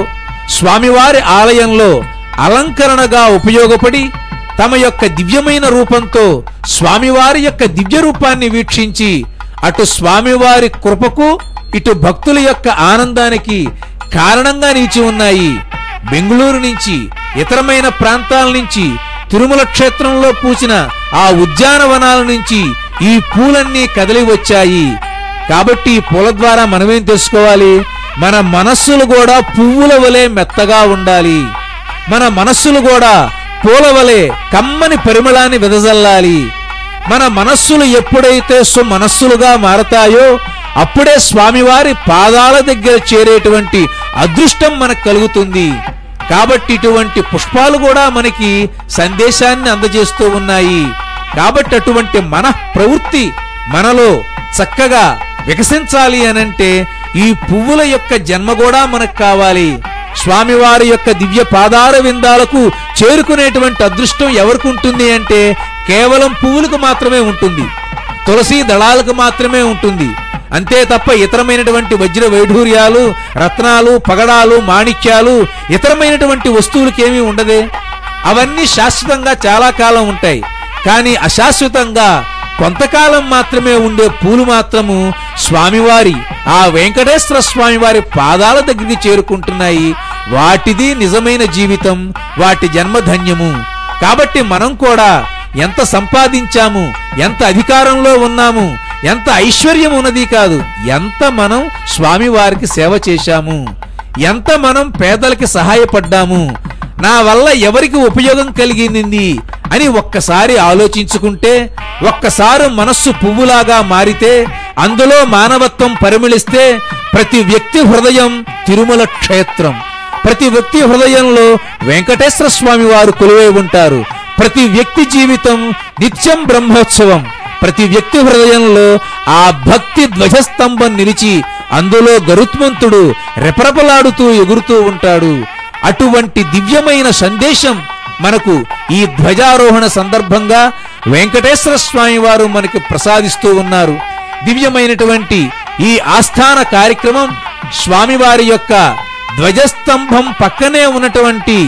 స్వామివారి ఆలయంలో అలంకరణగా ఉపయోగపడి తమ యొక్క దివ్యమైన రూపంతో స్వామివారి యొక్క దివ్య రూపాన్ని వీక్షించి అటు స్వామివారి కృపకు ఇటు భక్తుల యొక్క ఆనందానికి కారణంగా నిలిచి ఉన్నాయి బెంగుళూరు నుంచి ఇతరమైన ప్రాంతాల నుంచి తిరుమల క్షేత్రంలో పూసిన ఆ ఉద్యానవనాల నుంచి ఈ పూలన్నీ కదిలి వచ్చాయి కాబట్టి ఈ పూల ద్వారా మనమేం తెలుసుకోవాలి మన మనస్సులు కూడా పువ్వుల వలె మెత్తగా ఉండాలి మన మనస్సులు కూడా పూల వలె కమ్మని పరిమళాన్ని వెదజల్లాలి మన మనస్సులు ఎప్పుడైతే సుమనస్సులుగా మారతాయో అప్పుడే స్వామివారి పాదాల దగ్గర చేరేటువంటి అదృష్టం మనకు కలుగుతుంది కాబట్టి ఇటువంటి పుష్పాలు కూడా మనకి సందేశాన్ని అందజేస్తూ ఉన్నాయి కాబట్టి అటువంటి మన ప్రవృత్తి మనలో చక్కగా వికసించాలి అనంటే ఈ పువ్వుల యొక్క జన్మ కూడా మనకు కావాలి స్వామివారి యొక్క దివ్య పాదార విందాలకు చేరుకునేటువంటి అదృష్టం ఎవరికి ఉంటుంది అంటే కేవలం పువ్వులకు మాత్రమే ఉంటుంది తులసి దళాలకు మాత్రమే ఉంటుంది అంతే తప్ప ఇతరమైనటువంటి వజ్ర వైఢూర్యాలు రత్నాలు పగడాలు మాణిక్యాలు ఇతరమైనటువంటి వస్తువులకేమీ ఉండదే అవన్నీ శాశ్వతంగా చాలా కాలం ఉంటాయి కానీ అశాశ్వతంగా కొంతకాలం మాత్రమే ఉండే పూలు మాత్రము స్వామివారి ఆ వెంకటేశ్వర స్వామివారి పాదాల దగ్గరికి చేరుకుంటున్నాయి వాటిది నిజమైన జీవితం వాటి జన్మధన్యము కాబట్టి మనం కూడా ఎంత సంపాదించాము ఎంత అధికారంలో ఉన్నాము ఎంత ఐశ్వర్యం ఉన్నది కాదు ఎంత మనం స్వామివారికి సేవ చేశాము ఎంత మనం పేదలకి సహాయపడ్డాము నా వల్ల ఎవరికి ఉపయోగం కలిగింది అని ఒక్కసారి ఆలోచించుకుంటే ఒక్కసారి మనస్సు పువ్వులాగా మారితే అందులో మానవత్వం పరిమళిస్తే ప్రతి వ్యక్తి హృదయం తిరుమల క్షేత్రం ప్రతి వ్యక్తి హృదయంలో వెంకటేశ్వర స్వామి వారు కొలువై ఉంటారు ప్రతి వ్యక్తి జీవితం నిత్యం బ్రహ్మోత్సవం ప్రతి వ్యక్తి హృదయంలో ఆ భక్తి ధ్వజస్తంభం నిలిచి అందులో గరుత్మంతుడు రెపరెపలాడుతూ ఎగురుతూ ఉంటాడు అటువంటి దివ్యమైన సందేశం మనకు ఈ ధ్వజారోహణ సందర్భంగా వెంకటేశ్వర స్వామి వారు మనకు ప్రసాదిస్తూ ఉన్నారు దివ్యమైనటువంటి ఈ ఆస్థాన కార్యక్రమం స్వామివారి యొక్క ధ్వజస్తంభం పక్కనే ఉన్నటువంటి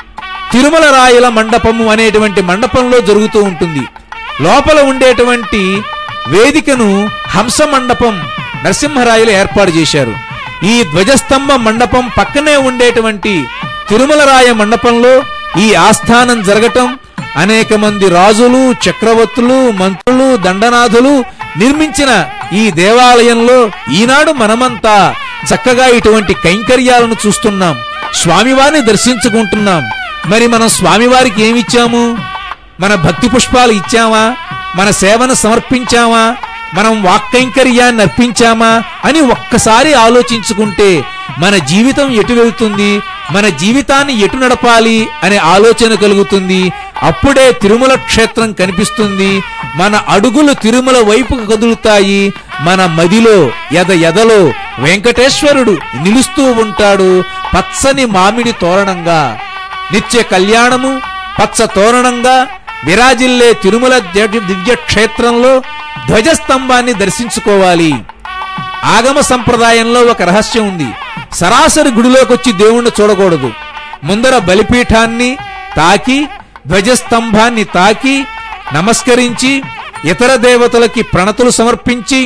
తిరుమల రాయల మండపము అనేటువంటి మండపంలో జరుగుతూ ఉంటుంది లోపల ఉండేటువంటి వేదికను హంస మండపం నరసింహరాయలు ఏర్పాటు చేశారు ఈ ధ్వజస్తంభ మండపం పక్కనే ఉండేటువంటి తిరుమల రాయ మండపంలో ఈ ఆస్థానం జరగటం అనేక మంది రాజులు చక్రవర్తులు మంత్రులు దండనాథులు నిర్మించిన ఈ దేవాలయంలో ఈనాడు మనమంతా చక్కగా ఇటువంటి కైంకర్యాలను చూస్తున్నాం స్వామివారిని దర్శించుకుంటున్నాం మరి మనం స్వామివారికి ఏమిచ్చాము మన భక్తి పుష్పాలు ఇచ్చామా మన సేవను సమర్పించామా మనం వాక్కైంకర్యాన్ని అర్పించామా అని ఒక్కసారి ఆలోచించుకుంటే మన జీవితం ఎటు వెళ్తుంది మన జీవితాన్ని ఎటు నడపాలి అనే ఆలోచన కలుగుతుంది అప్పుడే తిరుమల క్షేత్రం కనిపిస్తుంది మన అడుగులు తిరుమల వైపుకు కదులుతాయి మన మదిలో ఎద ఎదలో వెంకటేశ్వరుడు నిలుస్తూ ఉంటాడు పచ్చని మామిడి తోరణంగా నిత్య కళ్యాణము పచ్చ తోరణంగా విరాజిల్లే తిరుమల దివ్య- దివ్య క్షేత్రంలో ధ్వజస్తంభాన్ని దర్శించుకోవాలి ఆగమ సంప్రదాయంలో ఒక రహస్యం ఉంది సరాసరి గుడిలోకి వచ్చి దేవుణ్ణి చూడకూడదు ముందర బలిపీఠాన్ని తాకి ధ్వజస్తంభాన్ని తాకి నమస్కరించి ఇతర దేవతలకి ప్రణతులు సమర్పించి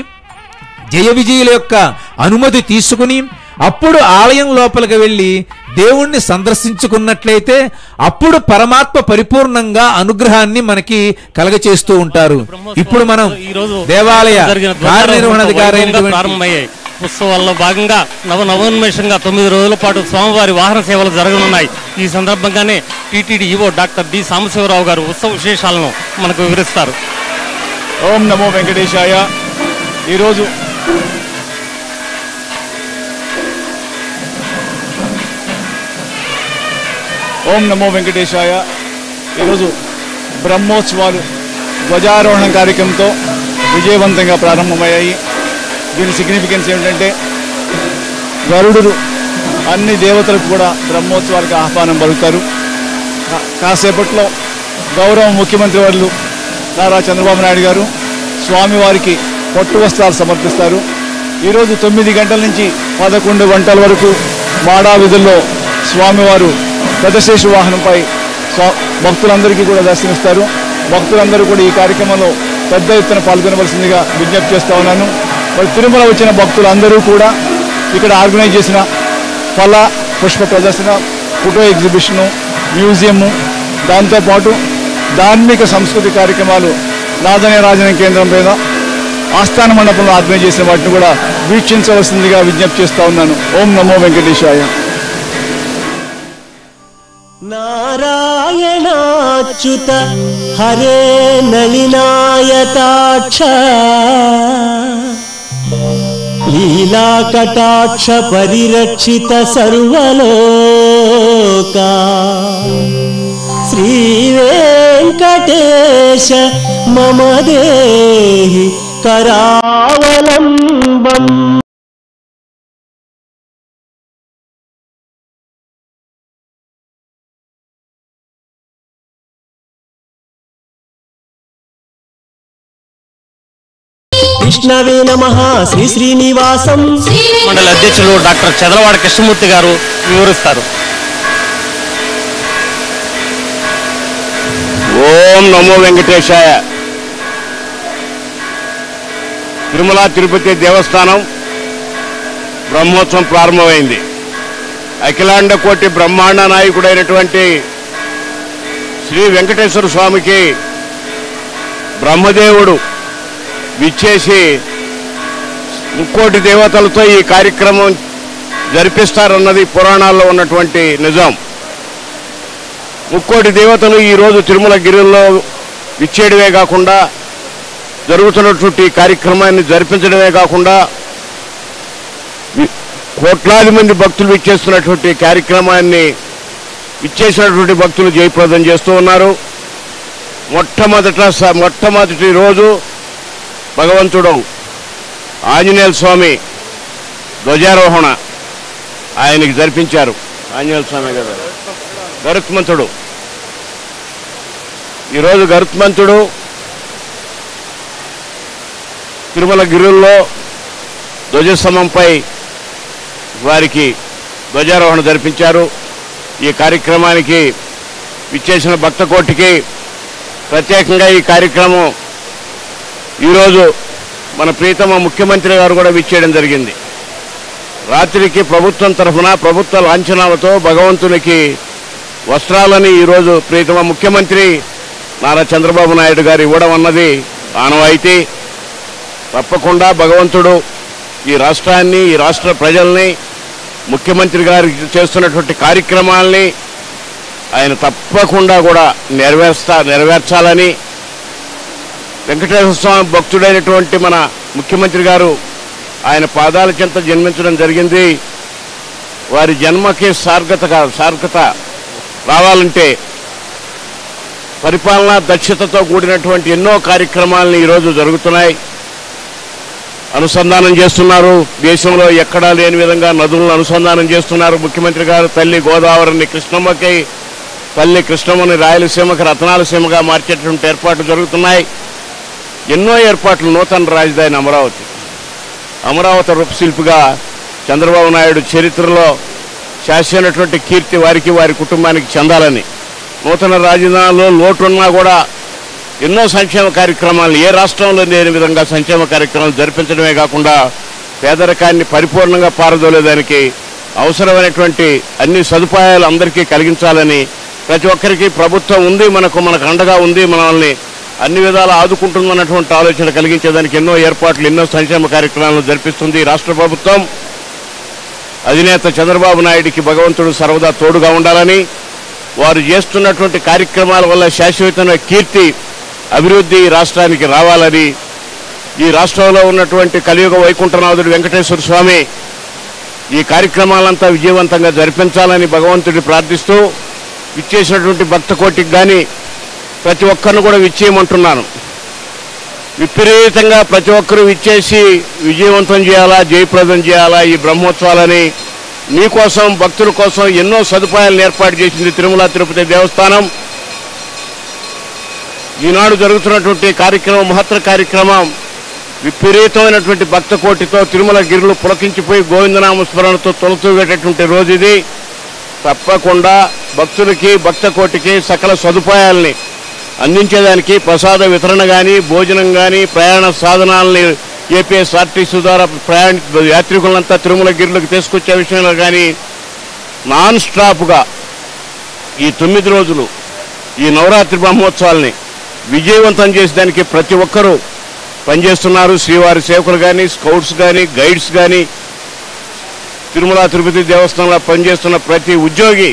జయ విజయుల యొక్క అనుమతి తీసుకుని అప్పుడు ఆలయం లోపలికి వెళ్ళి దేవుణ్ణి సందర్శించుకున్నట్లయితే అప్పుడు పరమాత్మ పరిపూర్ణంగా అనుగ్రహాన్ని మనకి కలగచేస్తూ ఉంటారు ఇప్పుడు మనం ఈ రోజు దేవాలయ జరిగిన కార్యనిర్వహణాధికారి వైభవంగా అయినటువంటి ప్రారంభమయ్యాయి ఉత్సవాల్లో భాగంగా నవ నవోన్మేషంగా తొమ్మిది రోజుల పాటు స్వామివారి వాహన సేవలు జరగనున్నాయి ఈ సందర్భంగానే TTD EO doctor D Sambasivarao గారు ఉత్సవ విశేషాలను మనకు వివరిస్తారు ఓం నమో వెంకటేశాయ ఈరోజు ఓం నమో వెంకటేశాయ ఈరోజు బ్రహ్మోత్సవాలు ధ్వజారోహణ కార్యక్రమంతో విజయవంతంగా ప్రారంభమయ్యాయి దీని సిగ్నిఫికెన్స్ ఏమిటంటే గరుడుడు అన్ని దేవతలకు కూడా బ్రహ్మోత్సవాలకు ఆహ్వానం పలుకుతారు కా- కాసేపట్లో గౌరవ ముఖ్యమంత్రి వర్యులు నారా చంద్రబాబు నాయుడు గారు స్వామివారికి పట్టు వస్త్రాలు సమర్పిస్తారు ఈరోజు తొమ్మిది గంటల నుంచి పదకొండు గంటల వరకు వాడా విధుల్లో స్వామివారు పెద్దశేషు వాహనంపై స్వా భక్తులందరికీ కూడా దర్శనమిస్తారు భక్తులందరూ కూడా ఈ కార్యక్రమంలో పెద్ద ఎత్తున పాల్గొనవలసిందిగా విజ్ఞప్తి చేస్తా ఉన్నాను మరి తిరుమల వచ్చిన భక్తులందరూ కూడా ఇక్కడ ఆర్గనైజ్ చేసిన ఫల పుష్ప ప్రదర్శన ఫోటో ఎగ్జిబిషను మ్యూజియము దాంతోపాటు ధార్మిక సంస్కృతి కార్యక్రమాలు రాజనే రాజన కేంద్రం మీద ఆస్థాన మండపంలో ఆర్గనైజ్ చేసిన వాటిని కూడా వీక్షించవలసిందిగా విజ్ఞప్తి చేస్తా ఉన్నాను ఓం నమో వెంకటేశాయ నారాయణాచ్యుత హరే నళినాయతాక్ష లీలా కటాక్ష పరిరక్షిత సర్వలోకా శ్రీ వెంకటేశ మమ దేహి కరావలంబం విష్ణవే నమ శ్రీ శ్రీనివాసం మండలి అధ్యక్షులు డాక్టర్ చదలవాడ కృష్ణమూర్తి గారు వివరిస్తారు ఓం నమో వెంకటేశాయ తిరుమల తిరుపతి దేవస్థానం బ్రహ్మోత్సవం ప్రారంభమైంది అఖిలాండ కోటి బ్రహ్మాండ నాయకుడైనటువంటి శ్రీ వెంకటేశ్వర స్వామికి బ్రహ్మదేవుడు విచ్చేసి ముక్కోటి దేవతలతో ఈ కార్యక్రమం జరిపిస్తారన్నది పురాణాల్లో ఉన్నటువంటి నిజం ముక్కోటి దేవతలు ఈరోజు తిరుమల గిరిలో విచ్చేయడమే కాకుండా జరుగుతున్నటువంటి ఈ కార్యక్రమాన్ని జరిపించడమే కాకుండా వి- కోట్లాది మంది భక్తులు విచ్చేస్తున్నటువంటి కార్యక్రమాన్ని ఇచ్చేసినటువంటి భక్తులు జయప్రదం చేస్తూ ఉన్నారు మొట్టమొదట స- మొట్టమొదటి రోజు భగవంతుడు ఆంజనేయ స్వామి ధ్వజారోహణ ఆయనకి జరిపించారు ఆంజనేయ స్వామి కదా గరుత్మంతుడు ఈరోజు గరుత్మంతుడు తిరుమల గిరుల్లో ధ్వజస్తంభంపై వారికి ధ్వజారోహణ జరిపించారు ఈ కార్యక్రమానికి విచ్చేసిన భక్త కోటికి ప్రత్యేకంగా ఈ కార్యక్రమం ఈరోజు మన ప్రీతమ ముఖ్యమంత్రి గారు కూడా విచ్చేయడం జరిగింది రాత్రికి ప్రభుత్వం తరఫున ప్రభుత్వ లాంఛనాలతో భగవంతునికి వస్త్రాలని ఈరోజు ప్రీతమ ముఖ్యమంత్రి నారా చంద్రబాబు నాయుడు గారు ఇవ్వడం అన్నది ఆనవాయితీ తప్పకుండా భగవంతుడు ఈ రాష్ట్రాన్ని ఈ రాష్ట్ర ప్రజల్ని ముఖ్యమంత్రి గారు చేస్తున్నటువంటి కార్యక్రమాల్ని ఆయన తప్పకుండా కూడా నెరవేర్స్తా నెరవేర్చాలని వెంకటేశ్వర స్వామి భక్తుడైనటువంటి మన ముఖ్యమంత్రి గారు ఆయన పాదాల చెంత జన్మించడం జరిగింది వారి జన్మకి సార్గత కా- సార్థకత రావాలంటే పరిపాలనా దక్షతతో కూడినటువంటి ఎన్నో కార్యక్రమాలను ఈరోజు జరుగుతున్నాయి అనుసంధానం చేస్తున్నారు దేశంలో ఎక్కడా లేని విధంగా నదులను అనుసంధానం చేస్తున్నారు ముఖ్యమంత్రి గారు తల్లి గోదావరిని కృష్ణమ్మకి తల్లి కృష్ణమ్మని రాయలసీమకి రత్నాలసీమగా మార్చేటువంటి ఏర్పాట్లు జరుగుతున్నాయి ఎన్నో ఏర్పాట్లు నూతన రాజధాని అమరావతి అమరావతి రూపశిల్పిగా చంద్రబాబు నాయుడు చరిత్రలో శాశ్వతమైనటువంటి కీర్తి వారికి వారి కుటుంబానికి చెందాలని నూతన రాజధానిలో లోటున్నా కూడా ఎన్నో సంక్షేమ కార్యక్రమాలు ఏ రాష్ట్రంలో లేని విధంగా సంక్షేమ కార్యక్రమాలు జరిపించడమే కాకుండా పేదరికాన్ని పరిపూర్ణంగా పారదోలేదానికి అవసరమైనటువంటి అన్ని సదుపాయాలు అందరికీ కలిగించాలని ప్రతి ఒక్కరికి ప్రభుత్వం ఉంది మనకు మనకు అండగా ఉంది మనల్ని అన్ని విధాలు ఆదుకుంటుందన్నటువంటి ఆలోచన కలిగించేదానికి ఎన్నో ఏర్పాట్లు ఎన్నో సంక్షేమ కార్యక్రమాలను జరిపిస్తుంది ఈ రాష్ట్ర ప్రభుత్వం అధినేత చంద్రబాబు నాయుడికి భగవంతుడు సర్వదా తోడుగా ఉండాలని వారు చేస్తున్నటువంటి కార్యక్రమాల వల్ల శాశ్వతమైన కీర్తి అభివృద్ధి ఈ రాష్ట్రానికి రావాలని ఈ రాష్ట్రంలో ఉన్నటువంటి కలియుగ వైకుంఠనాథుడు వెంకటేశ్వర స్వామి ఈ కార్యక్రమాలంతా విజయవంతంగా జరిపించాలని భగవంతుడిని ప్రార్థిస్తూ ఇచ్చేసినటువంటి భక్త కోటికి కానీ ప్రతి ఒక్కరిని కూడా విచ్చేయమంటున్నాను విపరీతంగా ప్రతి ఒక్కరూ విచ్చేసి విజయవంతం చేయాలా జయప్రదం చేయాలా ఈ బ్రహ్మోత్సవాలని మీకోసం భక్తుల కోసం ఎన్నో సదుపాయాలను ఏర్పాటు చేసింది తిరుమల తిరుపతి దేవస్థానం ఈనాడు జరుగుతున్నటువంటి కార్యక్రమం మహత్తర కార్యక్రమం విపరీతమైనటువంటి భక్త కోటితో తిరుమల గిరులు పులకించిపోయి గోవిందనామ స్మరణతో తొలతూగేటటువంటి రోజు ఇది తప్పకుండా భక్తులకి భక్త కోటికి సకల సదుపాయాల్ని అందించేదానికి ప్రసాద వితరణ కానీ భోజనం కానీ ప్రయాణ సాధనాలని ఏపీఎస్ఆర్టీసీ ద్వారా ప్రయాణ యాత్రికులంతా తిరుమల గిరులకు తీసుకొచ్చే విషయంలో కానీ నాన్ స్టాప్గా ఈ తొమ్మిది రోజులు ఈ నవరాత్రి బ్రహ్మోత్సవాల్ని విజయవంతం చేసేదానికి ప్రతి ఒక్కరూ పనిచేస్తున్నారు శ్రీవారి సేవకులు కానీ స్కౌట్స్ కానీ గైడ్స్ కానీ తిరుమల తిరుపతి దేవస్థానంలో పనిచేస్తున్న ప్రతి ఉద్యోగి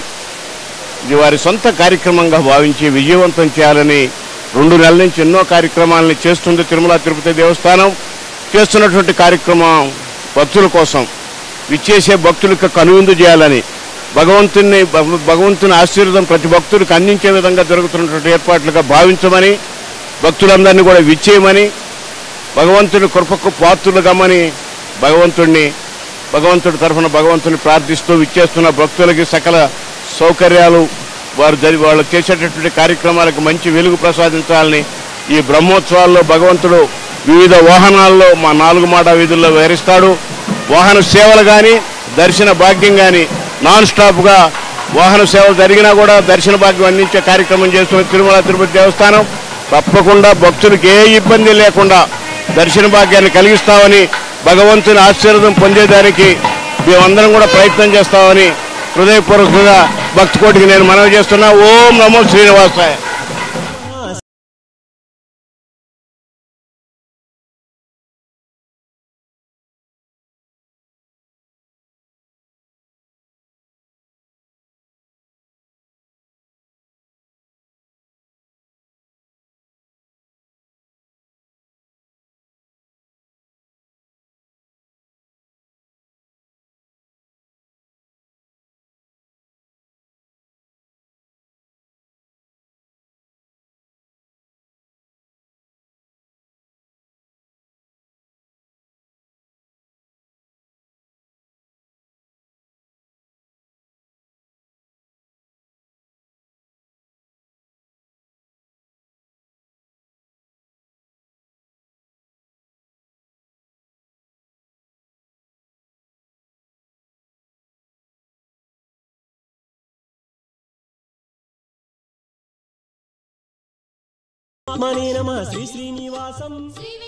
ఇది వారి సొంత కార్యక్రమంగా భావించి విజయవంతం చేయాలని రెండు నెలల నుంచి ఎన్నో కార్యక్రమాలని చేస్తుంది తిరుమల తిరుపతి దేవస్థానం చేస్తున్నటువంటి కార్యక్రమం భక్తుల కోసం విచ్చేసే భక్తులకు కనువిందు చేయాలని భగవంతుని భగ- భగవంతుని ఆశీర్వాదం ప్రతి భక్తుడికి అందించే విధంగా జరుగుతున్నటువంటి ఏర్పాట్లుగా భావించమని భక్తులందరినీ కూడా విచ్చేయమని భగవంతుని కృపకు పాత్రులుగమని భగవంతుణ్ణి భగవంతుడి తరఫున భగవంతుని ప్రార్థిస్తూ విచ్చేస్తున్న భక్తులకి సకల సౌకర్యాలు వారు జరి వాళ్ళు చేసేటటువంటి కార్యక్రమాలకు మంచి వెలుగు ప్రసాదించాలని ఈ బ్రహ్మోత్సవాల్లో భగవంతుడు వివిధ వాహనాల్లో మా నాలుగు మాట వీధుల్లో విహరిస్తాడు వాహన సేవలు కానీ దర్శన భాగ్యం కానీ నాన్ స్టాప్గా వాహన సేవలు జరిగినా కూడా దర్శన భాగ్యం అందించే కార్యక్రమం చేస్తున్న తిరుమల తిరుపతి దేవస్థానం తప్పకుండా భక్తులకు ఏ ఇబ్బంది లేకుండా దర్శన భాగ్యాన్ని కలిగిస్తామని భగవంతుని ఆశీర్వాదం పొందేదానికి మేమందరం కూడా ప్రయత్నం చేస్తామని హృదయపూర్వకంగా భక్తి కోటికి నేను మనవి చేస్తున్నా ఓం నమో శ్రీనివాసాయ ఆత్మనే నమ శ్రీ శ్రీనివాసం